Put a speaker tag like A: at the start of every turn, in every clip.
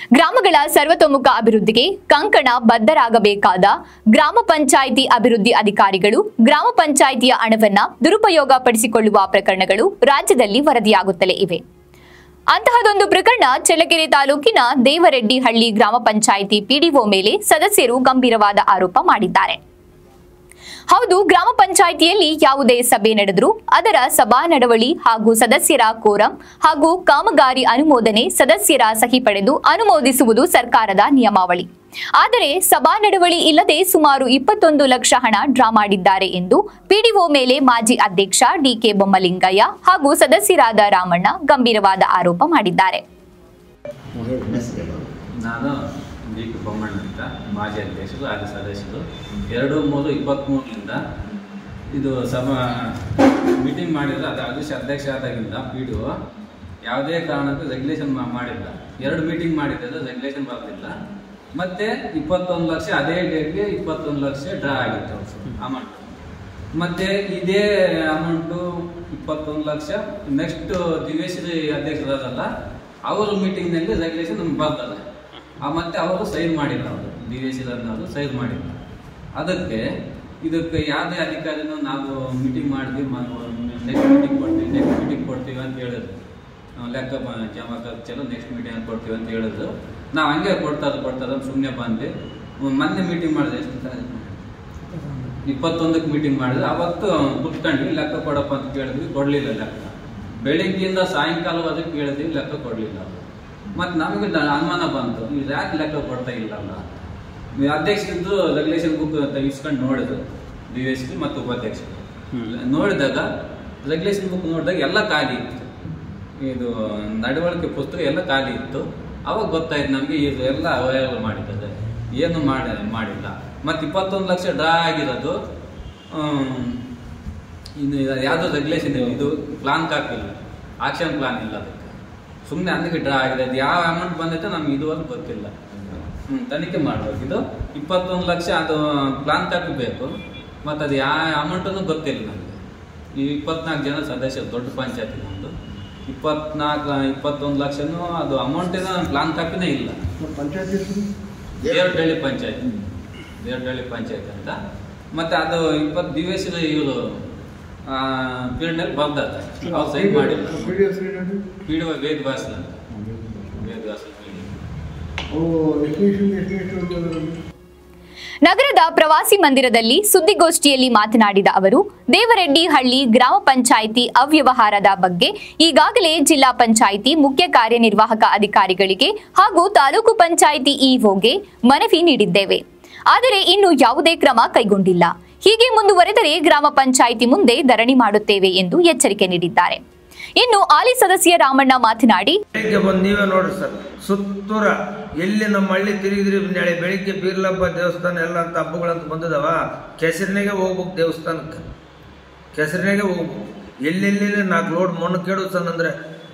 A: ಗ್ರಾಮಗಳ ಸರ್ವತೋಮುಖ ಅಭಿವೃದ್ಧಿಗೆ ಕಂಕಣ ಬದ್ಧರಾಗಬೇಕಾದ ಗ್ರಾಮ ಪಂಚಾಯಿತಿ ಅಭಿವೃದ್ಧಿ ಅಧಿಕಾರಿಗಳು ಗ್ರಾಮ ಪಂಚಾಯಿತಿಯ ಹಣವನ್ನ ದುರುಪಯೋಗ ಪಡಿಸಿಕೊಳ್ಳುವ ಪ್ರಕರಣಗಳು ರಾಜ್ಯದಲ್ಲಿ ವರದಿಯಾಗುತ್ತಲೇ ಇವೆ ಅಂತಹದೊಂದು ಪ್ರಕರಣ ಚಳ್ಳಕೆರೆ ತಾಲೂಕಿನ ದೇವರೆಡ್ಡಿಹಳ್ಳಿ ಗ್ರಾಮ ಪಂಚಾಯಿತಿ ಪಿಡಿಒ ಮೇಲೆ ಸದಸ್ಯರು ಗಂಭೀರವಾದ ಆರೋಪ ಮಾಡಿದ್ದಾರೆ ಹೌದು ಗ್ರಾಮ ಪಂಚಾಯಿತಿಯಲ್ಲಿ ಯಾವುದೇ ಸಭೆ ನಡೆದರೂ ಅದರ ಸಭಾ ನಡವಳಿ ಹಾಗೂ ಸದಸ್ಯರ ಕೋರಂ ಹಾಗೂ ಕಾಮಗಾರಿ ಅನುಮೋದನೆ ಸದಸ್ಯರ ಸಹಿ ಪಡೆದು ಅನುಮೋದಿಸುವುದು ಸರ್ಕಾರದ ನಿಯಮಾವಳಿ ಆದರೆ ಸಭಾ ನಡವಳಿ ಇಲ್ಲದೆ ಸುಮಾರು ಇಪ್ಪತ್ತೊಂದು ಲಕ್ಷ ಹಣ ಡ್ರಾ ಮಾಡಿದ್ದಾರೆ ಎಂದು ಪಿಡಿಒ ಮೇಲೆ ಮಾಜಿ ಅಧ್ಯಕ್ಷ ಡಿಕೆ ಬೊಮ್ಮಲಿಂಗಯ್ಯ ಹಾಗೂ ಸದಸ್ಯರಾದ ರಾಮಣ್ಣ ಗಂಭೀರವಾದ ಆರೋಪ ಮಾಡಿದ್ದಾರೆ
B: ನಾನು ಡಿ ಕೆ ಬೊಮ್ಮಣ್ಣ ಅಂತ ಮಾಜಿ ಅಧ್ಯಕ್ಷರು ಹಾಗೂ ಸದಸ್ಯರು ಎರಡು ಮೂರು ಇಪ್ಪತ್ತ್ಮೂರರಿಂದ ಇದು ಸಭಾ ಮೀಟಿಂಗ್ ಮಾಡಿದ್ರೆ ಅದು ಅಧ್ಯಕ್ಷ ಅಧ್ಯಕ್ಷ ಆದಾಗಿಂದ ಪಿ ಡಿ ಒ ಯಾವುದೇ ಕಾರಣಕ್ಕೂ ರೆಗ್ಯುಲೇಷನ್ ಮಾಡಿಲ್ಲ ಎರಡು ಮೀಟಿಂಗ್ ಮಾಡಿದ್ರೆ ರೆಗ್ಯುಲೇಷನ್ ಬರಲಿಲ್ಲ ಮತ್ತೆ ಇಪ್ಪತ್ತೊಂದು ಲಕ್ಷ ಅದೇ ಡೇಟ್ಗೆ ಇಪ್ಪತ್ತೊಂದು ಲಕ್ಷ ಡ್ರಾ ಆಗಿತ್ತು ಅಮೌಂಟ್ ಮತ್ತೆ ಇದೇ ಅಮೌಂಟು ಇಪ್ಪತ್ತೊಂದು ಲಕ್ಷ ನೆಕ್ಸ್ಟ್ ದಿವೇಶ್ರೀ ಅಧ್ಯಕ್ಷರಾದಲ್ಲ ಅವರು ಮೀಟಿಂಗ್ನಲ್ಲಿ ರೆಗ್ಯುಲೇಷನ್ ನಮ್ಗೆ ಬರ್ತದೆ ಆ ಮತ್ತೆ ಅವರು ಸೈನ್ ಮಾಡಿಲ್ಲ ಅವರು ದಿವೇಶ್ರೀ ಅನ್ನೋರು ಸೈನ್ ಮಾಡಿಲ್ಲ ಅದಕ್ಕೆ ಇದಕ್ಕೆ ಯಾವುದೇ ಅಧಿಕಾರಿನೂ ನಾವು ಮೀಟಿಂಗ್ ಮಾಡಿದ್ವಿ ನೆಕ್ಸ್ಟ್ ಮೀಟಿಂಗ್ ಕೊಡ್ತೀವಿ ನೆಕ್ಸ್ಟ್ ಮೀಟಿಂಗ್ ಕೊಡ್ತೀವಿ ಅಂತ ಹೇಳಿದ್ರು ನಾವು ಲೆಕ್ಕ ಬ- ಜಮಾ ಖರ್ಚೆಲ್ಲ ನೆಕ್ಸ್ಟ್ ಮೀಟಿಂಗ್ ಕೊಡ್ತೀವಿ ಅಂತ ಹೇಳಿದ್ರು ನಾವು ಹಂಗೆ ಕೊಡ್ತಾರೆ ಕೊಡ್ತಾರೆ ಅಂತ ಸುಮ್ಮನೆ ಬಂದ್ವಿ ಮೊನ್ನೆ ಮೀಟಿಂಗ್ ಮಾಡಿದೆ ಎಷ್ಟು ತಾರೀಕು? ಇಪ್ಪತ್ತೊಂದಕ್ಕೆ ಮೀಟಿಂಗ್ ಮಾಡಿದ್ರೆ ಅವತ್ತು ಕುತ್ಕೊಂಡ್ವಿ ಲೆಕ್ಕ ಕೊಡಪ್ಪ ಅಂತ ಕೇಳಿದ್ವಿ ಕೊಡ್ಲಿಲ್ಲ ಲೆಕ್ಕ ಬೆಳಿಗ್ಗೆಯಿಂದ ಸಾಯಂಕಾಲವರೆಗೆ ಕೇಳಿದ್ವಿ ಲೆಕ್ಕ ಕೊಡ್ಲಿಲ್ಲ ಅವರು ಮತ್ತೆ ನಮಗೆ ದ- ಅನುಮಾನ ಬಂತು ಇದು ಯಾಕೆ ಲೆಕ್ಕ ಕೊಡ್ತಾ ಇಲ್ಲಲ್ಲ ಈ ಅಧ್ಯಕ್ಷರಿದ್ದು ರೆಗ್ಯುಲೇಷನ್ ಬುಕ್ ಇಸ್ಕೊಂಡು ನೋಡಿದ್ರು ಡಿ ಎಸ್ ಪಿ ಮತ್ತು ಉಪಾಧ್ಯಕ್ಷರು ನೋಡಿದಾಗ ರೆಗ್ಯುಲೇಷನ್ ಬುಕ್ ನೋಡಿದಾಗ ಎಲ್ಲ ಖಾಲಿ ಇತ್ತು ಇದು ನಡವಳಿಕೆ ಪುಸ್ತಕ ಎಲ್ಲ ಖಾಲಿ ಇತ್ತು ಅವಾಗ ಗೊತ್ತಾಯ್ತು ನಮಗೆ ಇದು ಎಲ್ಲ ಅವೈಲೇಬಲ್ ಮಾಡಿದ್ದಾರೆ ಏನು ಮಾಡಿ ಮಾಡಿಲ್ಲ ಮತ್ತು ಇಪ್ಪತ್ತೊಂದು ಲಕ್ಷ ಡ್ರಾ ಆಗಿರೋದು ಆಮ್, ಇದು ಯಾವುದೋ ರೆಗ್ಯುಲೇಷನ್ ಇದು ಪ್ಲಾನ್ ಹಾಕಿಲ್ಲ ಆಕ್ಷನ್ ಪ್ಲಾನ್ ಇಲ್ಲ ಅದಕ್ಕೆ ಸುಮ್ಮನೆ ಅದಕ್ಕೆ ಡ್ರಾ ಆಗಿದೆ ಅದು ಯಾವ ಅಮೌಂಟ್ ಬಂದೈತೆ ನಮ್ಗೆ ಇದುವರೆಗೂ ಗೊತ್ತಿಲ್ಲ ಹ್ಞೂ ತನಿಖೆ ಮಾಡ್ಬೇಕು ಇದು ಇಪ್ಪತ್ತೊಂದು ಲಕ್ಷ ಅದು ಪ್ಲಾನ್ ಕಾಪಿ ಬೇಕು ಮತ್ತು ಅದು ಯಾವ ಅಮೌಂಟನ್ನು ಗೊತ್ತಿಲ್ಲ ನಮಗೆ ಈ ಇಪ್ಪತ್ನಾಲ್ಕು ಜನ ಸದಸ್ಯರು ದೊಡ್ಡ ಪಂಚಾಯತಿ ನಮ್ಮದು ಇಪ್ಪತ್ನಾಲ್ಕು ಇಪ್ಪತ್ತೊಂದು ಲಕ್ಷನೂ ಅದು ಅಮೌಂಟಿನ ಪ್ಲಾನ್ ಕಾಪಿನೇ ಇಲ್ಲ ದೇವರಹಳ್ಳಿ ಪಂಚಾಯತ್ ದೇವರಹಳ್ಳಿ ಪಂಚಾಯತ್ ಅಂತ ಮತ್ತೆ ಅದು ಇಪ್ಪತ್ತು ದಿವಸ ಇವರು ಪೀರಿಯಡ್ನಲ್ಲಿ ಬರ್ತಾರೆ ಅವ್ರು ಸೈನ್ ಮಾಡಿಲ್ಲ ಪಿ ಡಿ ವೇದ ಭಾಷೆ ಅಂತ ವೇದ ಭಾಷೆ
A: ನಗರದ ಪ್ರವಾಸಿ ಮಂದಿರದಲ್ಲಿ ಸುದ್ದಿಗೋಷ್ಠಿಯಲ್ಲಿ ಮಾತನಾಡಿದ ಅವರು ದೇವರೆಡ್ಡಿಹಳ್ಳಿ ಗ್ರಾಮ ಪಂಚಾಯಿತಿ ಅವ್ಯವಹಾರದ ಬಗ್ಗೆ ಈಗಾಗಲೇ ಜಿಲ್ಲಾ ಪಂಚಾಯಿತಿ ಮುಖ್ಯ ಕಾರ್ಯನಿರ್ವಾಹಕ ಅಧಿಕಾರಿಗಳಿಗೆ ಹಾಗೂ ತಾಲೂಕು ಪಂಚಾಯಿತಿ ಇಒಗೆ ಮನವಿ ನೀಡಿದ್ದೇವೆ ಆದರೆ ಇನ್ನು ಯಾವುದೇ ಕ್ರಮ ಕೈಗೊಂಡಿಲ್ಲ ಹೀಗೆ ಮುಂದುವರೆದರೆ ಗ್ರಾಮ ಪಂಚಾಯಿತಿ ಮುಂದೆ ಧರಣಿ ಮಾಡುತ್ತೇವೆ ಎಂದು ಎಚ್ಚರಿಕೆ ನೀಡಿದ್ದಾರೆ ಇನ್ನು ಆಲಿ ಸದಸ್ಯ ರಾಮಣ್ಣ ಮಾತನಾಡಿ
C: ಬೆಳಿಗ್ಗೆ ಬಂದು ನೀವೇ ನೋಡ್ರಿ ಸರ್ ಸುತ್ತೂರ ಎಲ್ಲಿ ನಮ್ಮ ಹಳ್ಳಿ ತಿರುಗಿದ್ರಿ ನಾಳೆ ಬೆಳಿಗ್ಗೆ ಬೀರ್ಲಬ್ಬ ದೇವಸ್ಥಾನ ಎಲ್ಲ ಅಂತ ಹಬ್ಬಗಳಂತ ಬಂದದವ ಕೆಸರಿನಾಗೆ ಹೋಗ್ಬೇಕು ದೇವಸ್ಥಾನಕ್ಕೆ ಕೆಸರಿನಾಗೆ ಹೋಗ್ಬೇಕು ಎಲ್ಲೆಲ್ಲಿ ನಾಲ್ಕು ಲೋಡ್ ಮಣ್ಣು ಕೇಳು ಸರ್ ಅಂದ್ರೆ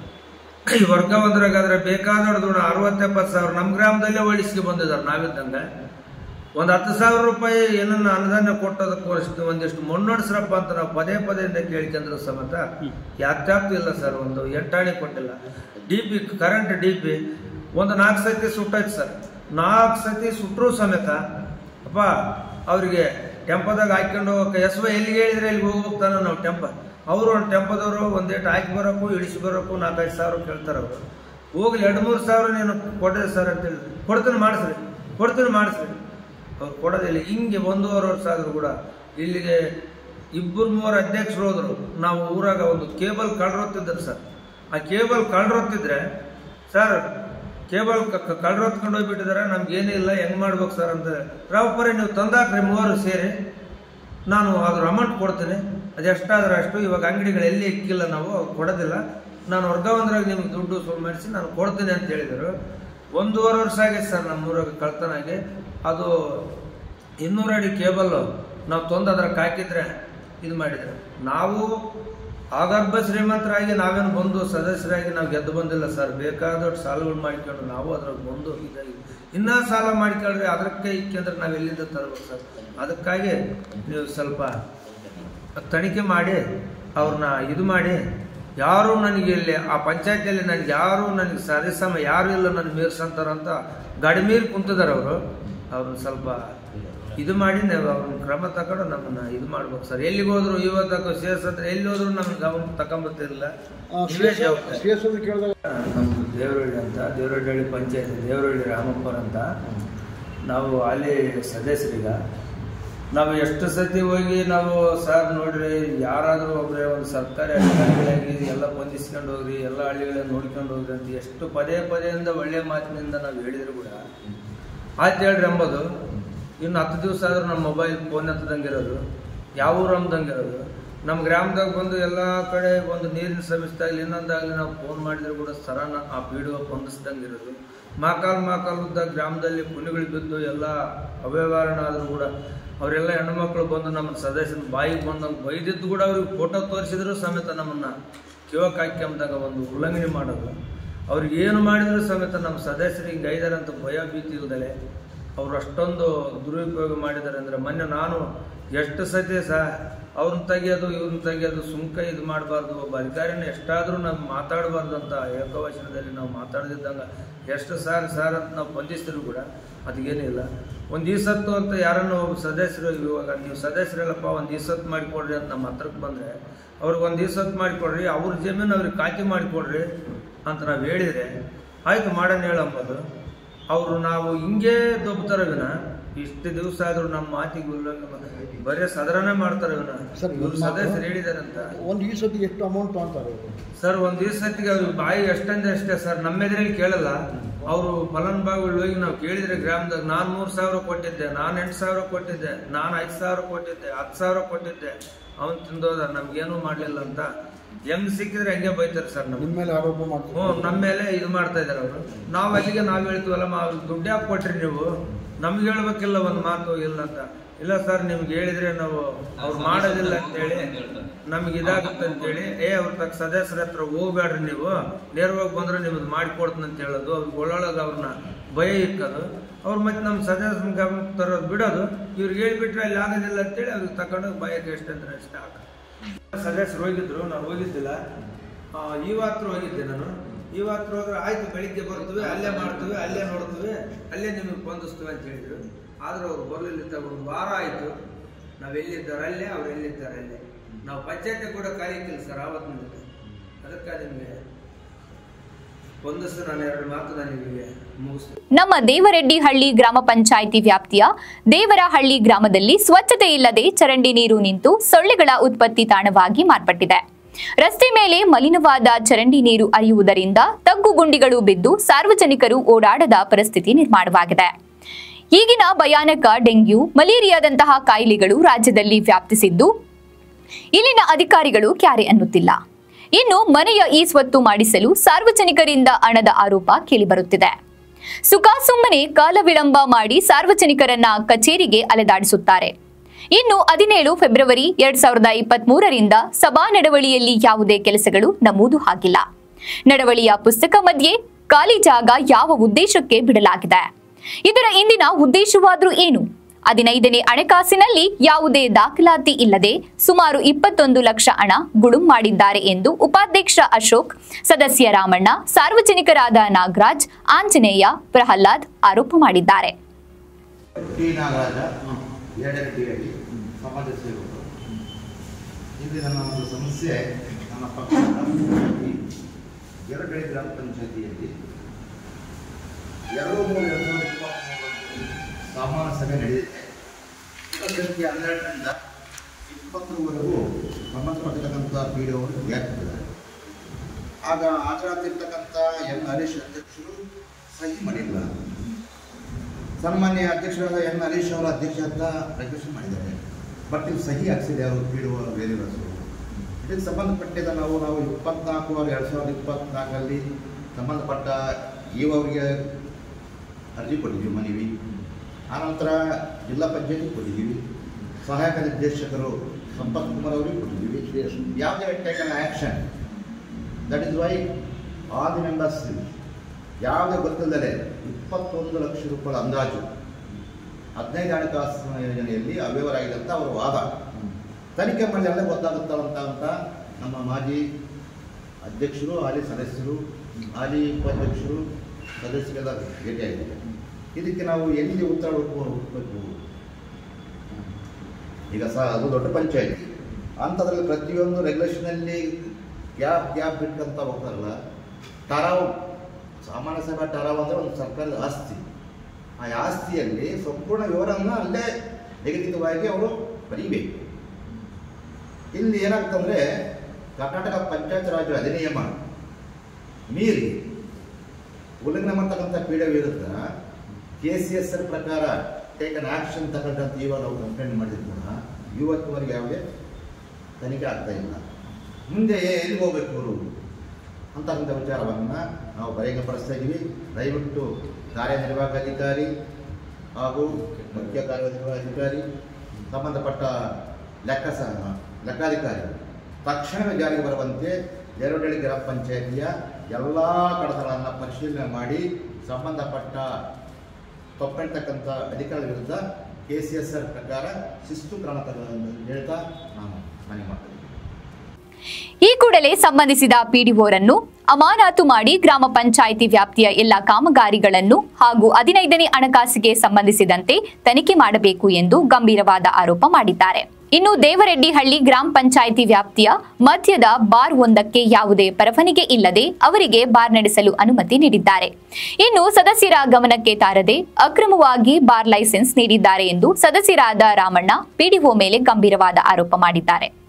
C: ಈ ವರ್ಗ ಒಂದ್ರಾಗಾದ್ರೆ ಬೇಕಾದವ್ರದ್ದು ಅರವತ್ತೆಪ್ಪತ್ತು ಸಾವಿರ ನಮ್ಮ ಗ್ರಾಮದಲ್ಲೇ ಒಳಿಸ್ಗೆ ಬಂದಿದ್ದಾರೆ ನಾವಿದ್ದಂಗೆ ಒಂದು ಹತ್ತು ಸಾವಿರ ರೂಪಾಯಿ ಏನನ್ನ ಅನುದಾನ ಕೊಟ್ಟೋದಕ್ಕೆ ಒಂದಿಷ್ಟು ಮಣ್ಣೊಡ್ಸ್ರಪ್ಪ ಅಂತ ನಾವು ಪದೇ ಪದೇಯಿಂದ ಕೇಳ್ಕೊಂಡ್ರು ಸಮೇತ ಯಾತ್ಯಾಪ್ತು ಇಲ್ಲ ಸರ್ ಒಂದು ಎಂಟಾಣಿ ಕೊಟ್ಟಿಲ್ಲ D P current D P ಒಂದು ನಾಲ್ಕು ಸತಿ ಸುಟ್ಟೈತೆ ಸರ್ ನಾಲ್ಕು ಸತಿ ಸುಟ್ಟರು ಸಮೇತ ಅಪ್ಪ ಅವರಿಗೆ ಟೆಂಪದಾಗ ಹಾಕ್ಕೊಂಡು ಹೋಗಕ್ಕೆ ಎಸ್ ಎಲ್ಲಿಗೆ ಹೇಳಿದ್ರೆ ಎಲ್ಲಿಗೆ ಹೋಗ್ಬೇಕು ತಾನೆ ನಾವು ಟೆಂಪ ಅವರು ಒಂದು ಟೆಂಪದವರು ಒಂದೇಟು ಹಾಕಿ ಬರೋಕ್ಕೂ ಇಳಿಸಿ ಬರೋಕ್ಕೂ ನಾಲ್ಕೈದು ಸಾವಿರ ಕೇಳ್ತಾರೆ ಅವರು ಹೋಗ್ಲಿ ಎರಡು ಮೂರು ಸಾವಿರ ನೀನು ಕೊಡ್ರಿ ಸರ್ ಅಂತ ಹೇಳಿ ಕೊಡ್ತೀನಿ ಮಾಡಿಸ್ರಿ ಕೊಡ್ತೀನಿ ಮಾಡಿಸ್ರಿ ಅವ್ರು ಕೊಡೋದಿಲ್ಲ ಹಿಂಗೆ ಒಂದೂವರೆ ವರ್ಷ ಆದರೂ ಕೂಡ ಇಲ್ಲಿಗೆ ಇಬ್ಬರು ಮೂವರು ಅಧ್ಯಕ್ಷರು ಹೋದ್ರು ನಾವು ಊರಾಗ ಒಂದು ಕೇಬಲ್ ಕಳ್ರೊತ್ತಿದ್ರು ಸರ್ ಆ ಕೇಬಲ್ ಕಳ್ರೊತ್ತಿದ್ರೆ ಸರ್ ಕೇಬಲ್ ಕಳ್ರೊತ್ಕೊಂಡು ಹೋಗ್ಬಿಟ್ಟಿದ್ದಾರೆ ನಮ್ಗೆ ಏನೂ ಇಲ್ಲ ಹೆಂಗ್ ಮಾಡ್ಬೇಕು ಸರ್ ಅಂತ ರಾವಪುರಿ ನೀವು ತಂದಾಕ್ರಿ ಮೂವರು ಸೇರಿ ನಾನು ಅದ್ರ ಅಮೌಂಟ್ ಕೊಡ್ತೀನಿ ಅದು ಎಷ್ಟಾದ್ರೆ ಅಷ್ಟು ಇವಾಗ ಅಂಗಡಿಗಳು ಎಲ್ಲಿ ಇಕ್ಕಿಲ್ಲ ನಾವು ಅವ್ರು ಕೊಡೋದಿಲ್ಲ ನಾನು ವರ್ಗಾವಂದ್ರಾಗ ನಿಮ್ಗೆ ದುಡ್ಡು ಸುಳ್ಳು ಮಾಡಿಸಿ ನಾನು ಕೊಡ್ತೀನಿ ಅಂತ ಹೇಳಿದರು ಒಂದೂವರೆ ವರ್ಷ ಆಗೈತೆ ಸರ್ ನಮ್ಮೂರಾಗ ಕಳ್ತನ ಆಗಿ ಅದು ಇನ್ನೂರು ಅಡಿ ಕೇಬಲ್ ನಾವು ತಂದು ಅದ್ರಾಗ ಹಾಕಿದ್ರೆ ಇದು ಮಾಡಿದ್ರೆ ನಾವು ಆಗರ್ಭ ಶ್ರೀಮಂತರಾಗಿ ನಾವೇನು ಬಂದು ಸದಸ್ಯರಾಗಿ ನಾವು ಗೆದ್ದು ಬಂದಿಲ್ಲ ಸರ್ ಬೇಕಾದಷ್ಟು ಸಾಲಗಳು ಮಾಡ್ಕೊಂಡು ನಾವು ಅದ್ರಾಗ ಬಂದು ಇದಾಗಿ ಇನ್ನೂ ಸಾಲ ಮಾಡ್ಕೊಳ್ರಿ ಅದಕ್ಕೆ ಇಕ್ಕಂದ್ರೆ ನಾವು ಎಲ್ಲಿಂದ ತರ್ಬೇಕು ಸರ್ ಅದಕ್ಕಾಗಿ ನೀವು ಸ್ವಲ್ಪ ತನಿಖೆ ಮಾಡಿ ಅವ್ರನ್ನ ಇದು ಮಾಡಿ ಯಾರು ನನಗೆ ಇಲ್ಲಿ ಆ ಪಂಚಾಯತಿಯಲ್ಲಿ ನನಗೆ ಯಾರು ನನಗೆ ಸರಿಸಮ ಯಾರು ಇಲ್ಲ ನನಗೆ ಮೀರ್ಸಂತಾರಂತ ಗಡಿಮೀರಿ ಕುಂತಿದ್ದಾರೆ ಅವರು ಅವ್ರನ್ನ ಸ್ವಲ್ಪ ಇದು ಮಾಡಿ ನಾವು ಅವ್ರನ್ನ ಕ್ರಮ ತಗೊಂಡು ನಮ್ಮನ್ನ ಇದು ಮಾಡ್ಬೇಕು ಸರ್ ಎಲ್ಲಿಗೆ ಹೋದ್ರು ಇವತ್ತು ಸೇರ್ಸಂದ್ರೆ ಎಲ್ಲಿ ಹೋದ್ರು ನಮ್ಗೆ ಗಮನ ತಗೊಂಬತ್ತಿರಲಿಲ್ಲ ನೀವೇ ಜವಾಬ್ದಾರಿ
D: ಸಿ ಕೇಳಿದಾಗ
C: ನಮ್ಮದು ದೇವರಹಳ್ಳಿ ಅಂತ ದೇವರಹಳ್ಳಿ ಪಂಚಾಯತ್ ದೇವರಹಳ್ಳಿ ರಾಮಪ್ಪರ್ ಅಂತ ನಾವು ಅಲ್ಲಿ ಸದಸ್ಯರೀಗ ನಾವು ಎಷ್ಟು ಸತಿ ಹೋಗಿ ನಾವು ಸರ್ ನೋಡ್ರಿ ಯಾರಾದರೂ ಒಬ್ಬರೇ ಒಂದು ಸರ್ಕಾರಿ ಅಧಿಕಾರಿಗಳಾಗಿ ಎಲ್ಲ ಹೊಂದಿಸ್ಕೊಂಡು ಹೋಗ್ರಿ ಎಲ್ಲ ಹಳ್ಳಿಗಳನ್ನ ನೋಡ್ಕೊಂಡು ಹೋಗ್ರಿ ಅಂತ ಎಷ್ಟು ಪದೇ ಪದೇಯಿಂದ ಒಳ್ಳೆ ಮಾತಿನಿಂದ ನಾವು ಹೇಳಿದ್ರು ಕೂಡ ಆಯ್ತು ಹೇಳ್ರಿ ಎಂಬುದು ಇನ್ನು ಹತ್ತು ದಿವಸ ಆದ್ರೂ ನಮ್ಮ ಮೊಬೈಲ್ ಫೋನ್ ಎತ್ತದಂಗಿರೋದು ಯಾವ ಊರು ಅಂದಂಗಿರೋದು ನಮ್ಮ ಗ್ರಾಮದಾಗ ಬಂದು ಎಲ್ಲ ಕಡೆ ಒಂದು ನೀರಿನ ಸಮಸ್ಯೆ ಇನ್ನೊಂದಾಗಲಿ ನಾವು ಫೋನ್ ಮಾಡಿದ್ರು ಕೂಡ ಸರನ ಆ ಪಿ ಡಿ ಒ ಹೊಂದಿಸ್ದಂಗಿರೋದು ಮಾಕಾಲ್ ಮಾಕಾಲುದ್ದ ಗ್ರಾಮದಲ್ಲಿ ಕುಣಿಗಳು ಬಿದ್ದು ಎಲ್ಲ ಅವ್ಯವಹಾರಣ ಆದರೂ ಕೂಡ ಅವರೆಲ್ಲ ಹೆಣ್ಮಕ್ಳು ಬಂದು ನಮ್ಮ ಸದಸ್ಯನ ಬಾಯಿಗೆ ಬಂದು ನಮ್ಗೆ ಬೈದಿದ್ದು ಕೂಡ ಅವ್ರಿಗೆ ಫೋಟೋ ತೋರಿಸಿದ್ರು ಸಮೇತ ನಮ್ಮನ್ನ ಕಿವಕ್ ಹಾಕ್ಯಂದಾಗ ಒಂದು ಉಲ್ಲಂಘನೆ ಮಾಡೋದು ಅವ್ರಿಗೆ ಏನು ಮಾಡಿದ್ರು ಸಮೇತ ನಮ್ಮ ಸದಸ್ಯರಿಗೆ ಹಿಂಗೆ ಐದಾರೆ ಅಂತ ಭಯ ಭೀತಿ ಇಲ್ದಲೆ ಅವ್ರು ಅಷ್ಟೊಂದು ದುರುಪಯೋಗ ಮಾಡಿದ್ದಾರೆ ಅಂದರೆ ಮೊನ್ನೆ ನಾನು ಎಷ್ಟು ಸತಿ ಸಹ ಅವ್ರನ್ನ ತೆಗಿಯೋದು ಇವ್ರನ್ನ ತೆಗಿಯೋದು ಸುಂಕ ಇದು ಮಾಡಬಾರ್ದು ಒಬ್ಬ ಅಧಿಕಾರಿನ ಎಷ್ಟಾದರೂ ನಾವು ಮಾತಾಡಬಾರ್ದು ಅಂತ ಏಕವಚನದಲ್ಲಿ ನಾವು ಮಾತಾಡದಿದ್ದಂಗೆ ಎಷ್ಟು ಸಾರ್ ಸಾರ್ ಅಂತ ನಾವು ಬಂಧಿಸಿದ್ರು ಕೂಡ ಅದಕ್ಕೇನಿಲ್ಲ ಒಂದು ಈಸತ್ತು ಅಂತ ಯಾರನ್ನು ಒಬ್ಬ ಸದಸ್ಯರು ಇವಾಗ ನೀವು ಸದಸ್ಯರಲ್ಲಪ್ಪ ಒಂದು ಈಸತ್ತು ಮಾಡಿಕೊಡ್ರಿ ಅಂತ ನಮ್ಮ ಹತ್ರಕ್ಕೆ ಬಂದರೆ ಅವ್ರಿಗೆ ಒಂದು ಈಸತ್ತು ಮಾಡಿಕೊಡ್ರಿ ಅವ್ರ ಜಮೀನು ಅವ್ರಿಗೆ ಖಾತೆ ಮಾಡಿಕೊಡ್ರಿ ಅಂತ ನಾವು ಹೇಳಿದರೆ ಆಯ್ತು ಮಾಡೋಣ ಹೇಳಂಬೋದು ಅವರು ನಾವು ಹಿಂಗೆ ದೊಬ್ತಾರೆ ವಿನ ಇಷ್ಟು ದಿವಸ ಆದ್ರೂ ನಮ್ಮ ಮಾತಿಗೆ ಉಲ್ಲಂಘನೆ ಮಾಡಿ- ಬರೀ ಸದರನೇ ಮಾಡ್ತಾರೆ ವಿನ
D: ಸರ್,
C: ಇವ್ರು ಸದಸ್ಯರು ಹೇಳಿದಾರಂತ
D: ಒಂದು ಈ ಸತಿ ಎಷ್ಟು ಅಮೌಂಟ್ ಅಂತಾರೆ
C: ಸರ್ ಒಂದ್ ದಿವಸತ್ತಿಗೆ ಅವ್ರಿಗೆ ಬಾಯಿ ಎಷ್ಟಂದ್ರೆ ಅಷ್ಟೇ ಸರ್ ನಮ್ಮ ಎದುರಲ್ಲಿ ಕೇಳಲ್ಲ ಅವರು ಫಲಾನುಭವಿಗಳು ಹೋಗಿ ನಾವು ಕೇಳಿದ್ರೆ ಗ್ರಾಮದಾಗ ನಾನ್ ಮೂರ್ ಸಾವಿರ ಕೊಟ್ಟಿದ್ದೆ ನಾನ್ ಎಂಟು ಸಾವಿರ ಕೊಟ್ಟಿದ್ದೆ ನಾನ್ ಐದ್ ಸಾವಿರ ಕೊಟ್ಟಿದ್ದೆ ಹತ್ತು ಸಾವಿರ ಕೊಟ್ಟಿದ್ದೆ ಅವನ್ ತಿಂದೋದ ನಮ್ಗೇನು ಮಾಡ್ಲಿಲ್ಲ ಅಂತ ಹೆಂಗ್ ಸಿಕ್ಕಿದ್ರೆ ಹಂಗೆ ಬೈತಾರೆ ಸರ್ ನಮ್ಗೆ
D: ನಿಮ್ಮ ಮೇಲೆ ಆರೋಪ ಮಾಡ್ತಾರೆ
C: ಹ್ಞೂ ನಮ್ಮ ಮೇಲೆ ಇದು ಮಾಡ್ತಾ ಇದಾರೆ ಅವರು ನಾವು ಅಲ್ಲಿಗೆ ನಾವು ಹೇಳ್ತೀವಲ್ಲ ಮಾ ದುಡ್ಡು ಯಾಕೆ ಕೊಟ್ರಿ ನೀವು ನಮ್ಗೆ ಹೇಳ್ಬೇಕಿಲ್ಲ ಒಂದು ಮಾತು ಇಲ್ಲ ಅಂತ ಇಲ್ಲ ಸರ್ ನಿಮ್ಗೆ ಹೇಳಿದ್ರೆ ನಾವು ಅವ್ರು ಮಾಡೋದಿಲ್ಲ ಅಂತೇಳಿ ನಮ್ಗೆ ಇದಾಗುತ್ತೆ ಅಂತೇಳಿ ಏ ಅವ್ರ ತಕ್ಕ ಸದಸ್ಯರ ಹತ್ರ ಹೋಗ್ಬೇಡ್ರಿ ನೀವು ನೇರವಾಗಿ ಬಂದ್ರೆ ನಿಮ್ದು ಮಾಡಿಕೊಡ್ತೀನಿ ಅಂತ ಹೇಳೋದು ಅವ್ರಿಗೆ ಒಳ್ಳೊಳಗೆ ಅವ್ರನ್ನ ಭಯ ಇಕ್ಕದು ಅವ್ರು ಮತ್ತೆ ನಮ್ಮ ಸದಸ್ಯನ ಗಮನಕ್ಕೆ ತರೋದು ಬಿಡೋದು ಇವ್ರಿಗೆ ಹೇಳ್ಬಿಟ್ರೆ ಅಲ್ಲಿ ಆಗೋದಿಲ್ಲ ಅಂತೇಳಿ ಅವ್ರಿಗೆ ತಗೊಂಡೋಗಿ ಭಯಕ್ಕೆ ಎಷ್ಟಂದ್ರೆ ಅಷ್ಟೇ ಹಾಕ ಸದಸ್ಯರು ಹೋಗಿದ್ರು ನಾವು ಹೋಗಿದ್ದಿಲ್ಲ ಆ, ಇವತ್ತು ಹೋಗಿದ್ದೆ ನಾನು ಇವತ್ತು ಹೋದ್ರೆ ಆಯ್ತು ಬೆಳಿಗ್ಗೆ ಬರ್ತೀವಿ ಅಲ್ಲೇ ಮಾಡ್ತೀವಿ ಅಲ್ಲೇ ನೋಡ್ತೀವಿ ಅಲ್ಲೇ ನಿಮಗೆ ಸ್ಪಂದಿಸ್ತೀವಿ ಅಂತ ಹೇಳಿದ್ರು ಆದ್ರೆ ಅವ್ರು ಬರಲಿಲ್ಲ ಒಂದು ವಾರ ಆಯ್ತು ನಾವು ಎಲ್ಲಿದ್ದಾರೆ ಅಲ್ಲೇ ಅವ್ರು ಎಲ್ಲಿದ್ದಾರೆ ಅಲ್ಲೇ ನಾವು ಪಂಚಾಯತಿ ಕೂಡ ಕಾಯಕ್ಕಿಲ್ಲ ಸರ್ ಆವತ್ತಿನ ಅದಕ್ಕೆ ನಿಮಗೆ ಸ್ಪಂದಿಸಿ ನಾನು ಎರಡು ಮಾತು ನಾನು ನಿಮಗೆ ಮುಗಿಸ್ತೀನಿ
A: ನಮ್ಮ ದೇವರೆಡ್ಡಿಹಳ್ಳಿ ಗ್ರಾಮ ಪಂಚಾಯಿತಿ ವ್ಯಾಪ್ತಿಯ ದೇವರಹಳ್ಳಿ ಗ್ರಾಮದಲ್ಲಿ ಸ್ವಚ್ಛತೆ ಇಲ್ಲದೆ ಚರಂಡಿ ನೀರು ನಿಂತು ಸೊಳ್ಳೆಗಳ ಉತ್ಪತ್ತಿ ತಾಣವಾಗಿ ಮಾರ್ಪಟ್ಟಿದೆ ರಸ್ತೆ ಮೇಲೆ ಮಲಿನವಾದ ಚರಂಡಿ ನೀರು ಹರಿಯುವುದರಿಂದ ತಗ್ಗು ಗುಂಡಿಗಳು ಬಿದ್ದು ಸಾರ್ವಜನಿಕರು ಓಡಾಡದ ಪರಿಸ್ಥಿತಿ ನಿರ್ಮಾಣವಾಗಿದೆ ಈಗಿನ ಭಯಾನಕ ಡೆಂಗ್ಯೂ ಮಲೇರಿಯಾದಂತಹ ಕಾಯಿಲೆಗಳು ರಾಜ್ಯದಲ್ಲಿ ವ್ಯಾಪ್ತಿಸಿದ್ದು ಇಲ್ಲಿನ ಅಧಿಕಾರಿಗಳು ಕ್ಯಾರೆ ಅನ್ನುತ್ತಿಲ್ಲ ಇನ್ನು ಮನೆಯ ಈ ಸ್ವತ್ತು ಮಾಡಿಸಲು ಸಾರ್ವಜನಿಕರಿಂದ ಹಣದ ಆರೋಪ ಕೇಳಿಬರುತ್ತಿದೆ ಸುಖಾಸುಮ್ಮನೆ ಕಾಲ ವಿಳಂಬ ಮಾಡಿ ಸಾರ್ವಜನಿಕರನ್ನ ಕಚೇರಿಗೆ ಅಲೆದಾಡಿಸುತ್ತಾರೆ ಇನ್ನು ಹದಿನೇಳು ಫೆಬ್ರವರಿ ಎರಡ್ ಸಾವಿರದ ಇಪ್ಪತ್ತ್ ಮೂರರಿಂದ ಸಭಾ ನಡವಳಿಯಲ್ಲಿ ಯಾವುದೇ ಕೆಲಸಗಳು ನಮೂದು ಆಗಿಲ್ಲ ನಡವಳಿಯ ಪುಸ್ತಕ ಮಧ್ಯೆ ಖಾಲಿ ಜಾಗ ಯಾವ ಉದ್ದೇಶಕ್ಕೆ ಬಿಡಲಾಗಿದೆ ಇದರ ಇಂದಿನ ಉದ್ದೇಶವಾದ್ರೂ ಏನು ಹದಿನೈದನೇ ಹಣಕಾಸಿನಲ್ಲಿ ಯಾವುದೇ ದಾಖಲಾತಿ ಇಲ್ಲದೆ ಸುಮಾರು ಇಪ್ಪತ್ತೊಂದು ಲಕ್ಷ ಹಣ ಗುಳುಂ ಮಾಡಿದ್ದಾರೆ ಎಂದು ಉಪಾಧ್ಯಕ್ಷ ಅಶೋಕ್ ಸದಸ್ಯ ರಾಮಣ್ಣ ಸಾರ್ವಜನಿಕರಾದ ನಾಗರಾಜ್ ಆಂಜನೇಯ ಪ್ರಹ್ಲಾದ್ ಆರೋಪ ಮಾಡಿದ್ದಾರೆ
E: ಟಿ ನಾಗರಾಜ ಎರಡರಟ್ಟಿಯಲ್ಲಿ ಸಮಾಜ ಸೇವಕರು ಇಲ್ಲಿ ನನ್ನ ಒಂದು ಸಮಸ್ಯೆ ನನ್ನ ಪಕ್ಷದ ಎರಡಳಿ ಗ್ರಾಮ ಪಂಚಾಯತಿಯಲ್ಲಿ ಎರಡು ಮೂರು ಎರಡು ಸಾವಿರದ ಇಪ್ಪತ್ತ್ಮೂರರಲ್ಲಿ ಸಾಮಾನ್ಯ ಸಭೆ ನಡೆದಿದೆ ಇಪ್ಪತ್ತಕ್ಕೆ ಹನ್ನೆರಡರಿಂದ ಇಪ್ಪತ್ತರವರೆಗೂ ಸಂಬಂಧಪಟ್ಟಿರ್ತಕ್ಕಂಥ ಪಿ ಡಿ ಅವರು ವ್ಯಾಪ್ತಿದ್ದಾರೆ ಆಗ ಹಾಜರಾತಿರ್ತಕ್ಕಂಥ ಎನ್ ಹರೀಶ್ ಅಧ್ಯಕ್ಷರು ಸಹಿ ಮಾಡಿಲ್ಲ ಸನ್ಮಾನ್ಯ ಅಧ್ಯಕ್ಷರಾದ ಎನ್ ಹರೀಶ್ ಅವರ ಅಧ್ಯಕ್ಷತ ರೆಗ್ಯುಲೇಷನ್ ಮಾಡಿದ್ದಾರೆ ಬಟ್ ಇದು ಸಹಿ ಹಾಕ್ಸಿದೆ ಅವರು ಪೀಡುವ ವೇರಿಯಬಲ್ಸು ಇದಕ್ಕೆ ಸಂಬಂಧಪಟ್ಟಿದ್ದ ನಾವು ನಾವು ಇಪ್ಪತ್ನಾಲ್ಕು ಆರು ಎರಡು ಸಾವಿರದ ಇಪ್ಪತ್ನಾಲ್ಕರಲ್ಲಿ ಸಂಬಂಧಪಟ್ಟ ಇವರಿಗೆ ಅರ್ಜಿ ಕೊಟ್ಟಿದ್ದೀವಿ ಮನವಿ ಆನಂತರ ಜಿಲ್ಲಾ ಪಂಚಾಯತಿ ಕೊಟ್ಟಿದ್ದೀವಿ ಸಹಾಯಕ ನಿರ್ದೇಶಕರು ಸಂಪತ್ ಕುಮಾರ್ ಅವರಿಗೆ ಕೊಟ್ಟಿದ್ದೀವಿ ಯಾವುದೇ taken action that is why all the members ಯಾವುದೇ ಗೊತ್ತಿಲ್ಲದೆ ಇಪ್ಪತ್ತೊಂದು ಲಕ್ಷ ರೂಪಾಯಿ ಅಂದಾಜು ಹದಿನೈದು ಹಣಕಾಸಿನ ಯೋಜನೆಯಲ್ಲಿ ಅವ್ಯವಹಾರ ಆಗಿದೆ ಅಂತ ಅವರ ವಾದ ತನಿಖೆ ಮಾಡಿದ್ರೆ ಗೊತ್ತಾಗುತ್ತಲ್ಲ ಅಂತ ಅಂತ ನಮ್ಮ ಮಾಜಿ ಅಧ್ಯಕ್ಷರು ಹಾಲಿ ಸದಸ್ಯರು ಹಾಲಿ ಉಪಾಧ್ಯಕ್ಷರು ಸದಸ್ಯರೆಲ್ಲ ಭೇಟಿಯಾಗಿದ್ದಾರೆ ಇದಕ್ಕೆ ನಾವು ಎಲ್ಲಿ ಉತ್ತರ ಹುಡುಕಬೇಕು ಈಗ ಸಹ ಅದು ದೊಡ್ಡ ಪಂಚಾಯತಿ ಅಂಥದ್ರಲ್ಲಿ ಪ್ರತಿಯೊಂದು ರೆಗ್ಯುಲೇಷನಲ್ಲಿ ಗ್ಯಾಪ್ ಗ್ಯಾಪ್ ಬಿಟ್ಕೊಂತ ಹೋಗ್ತಾರಲ್ಲ ಟರಾವ್ ಸಾಮಾನ್ಯ ಸಭಾ ಟರಾವ್ ಅಂದರೆ ಒಂದು ಸರ್ಕಾರದ ಆಸ್ತಿ ಆ ಆಸ್ತಿಯಲ್ಲಿ ಸಂಪೂರ್ಣ ವಿವರವನ್ನು ಅಲ್ಲೇ ನಿಗದಿತವಾಗಿ ಅವರು ಬರೀಬೇಕು ಇಲ್ಲಿ ಏನಾಗ್ತಂದ್ರೆ ಕರ್ನಾಟಕ ಪಂಚಾಯತ್ ರಾಜ್ ಅಧಿನಿಯಮ ಮೀರಿ ಉಲ್ಲಂಘನೆ ಮಾಡ್ತಕ್ಕಂಥ ಪೀಡೆ ವಿರುದ್ಧ ಕೆ ಸಿ ಎಸ್ ಎಲ್ ಪ್ರಕಾರ ಟೇಕನ್ ಆಕ್ಷನ್ ತಗೊಂಡಂತ ಇವಾಗ ನಾವು ಕಂಪ್ಲೇಂಟ್ ಮಾಡಿದ್ರು ಕೂಡ ಇವತ್ತುವರೆಗೆ ಯಾವುದೇ ತನಿಖೆ ಆಗ್ತಾ ಇಲ್ಲ ಮುಂದೆ ಎಲ್ಲಿಗೆ ಹೋಗ್ಬೇಕು ಇವರು ಅಂತಕ್ಕಂಥ ವಿಚಾರವನ್ನು ನಾವು ಬಹಿರಂಗಪಡಿಸ್ತಾ ಇದ್ದೀವಿ ದಯವಿಟ್ಟು ಕಾರ್ಯನಿರ್ವಾಹಕ ಅಧಿಕಾರಿ ಹಾಗೂ ಮುಖ್ಯ ಕಾರ್ಯನಿರ್ವಾಹಕ ಅಧಿಕಾರಿ ಸಂಬಂಧಪಟ್ಟ ಲೆಕ್ಕ ಸಹ ಲೆಕ್ಕಾಧಿಕಾರಿ ತಕ್ಷಣವೇ ಜಾರಿಗೆ ಬರುವಂತೆ ದೇವರಹಳ್ಳಿ ಗ್ರಾಮ ಪಂಚಾಯಿತಿಯ ಎಲ್ಲ ಕಡತಗಳನ್ನು ಪರಿಶೀಲನೆ ಮಾಡಿ ಸಂಬಂಧಪಟ್ಟ ತಪ್ಪಂತಕ್ಕಂಥ ಅಧಿಕಾರಿಗಳ ವಿರುದ್ಧ ಕೆ ಸಿ ಎಸ್ ಆರ್ ಪ್ರಕಾರ ಶಿಸ್ತು ಕ್ರಮ ತಗೊಳ್ಳಲು ಹೇಳ್ತಾ ನಾನು ಮನವಿ ಮಾಡ್ತೀನಿ
A: ಈ ಕೂಡಲೇ ಸಂಬಂಧಿಸಿದ ಪಿಡಿಒರನ್ನು ಅಮಾನತು ಮಾಡಿ ಗ್ರಾಮ ಪಂಚಾಯಿತಿ ವ್ಯಾಪ್ತಿಯ ಎಲ್ಲ ಕಾಮಗಾರಿಗಳನ್ನು ಹಾಗೂ ಹದಿನೈದನೇ ಹಣಕಾಸಿಗೆ ಸಂಬಂಧಿಸಿದಂತೆ ತನಿಖೆ ಮಾಡಬೇಕು ಎಂದು ಗಂಭೀರವಾದ ಆರೋಪ ಮಾಡಿದ್ದಾರೆ ಇನ್ನು ದೇವರೆಡ್ಡಿಹಳ್ಳಿ ಗ್ರಾಮ ಪಂಚಾಯಿತಿ ವ್ಯಾಪ್ತಿಯ ಮಧ್ಯದ ಬಾರ್ ಒಂದಕ್ಕೆ ಯಾವುದೇ ಪರವಾನಗಿ ಇಲ್ಲದೆ ಅವರಿಗೆ ಬಾರ್ ನಡೆಸಲು ಅನುಮತಿ ನೀಡಿದ್ದಾರೆ ಇನ್ನು ಸದಸ್ಯರ ಗಮನಕ್ಕೆ ತಾರದೆ ಅಕ್ರಮವಾಗಿ ಬಾರ್ ಲೈಸೆನ್ಸ್ ನೀಡಿದ್ದಾರೆ ಎಂದು ಸದಸ್ಯರಾದ ರಾಮಣ್ಣ ಪಿಡಿಒ ಮೇಲೆ ಗಂಭೀರವಾದ ಆರೋಪ ಮಾಡಿದ್ದಾರೆ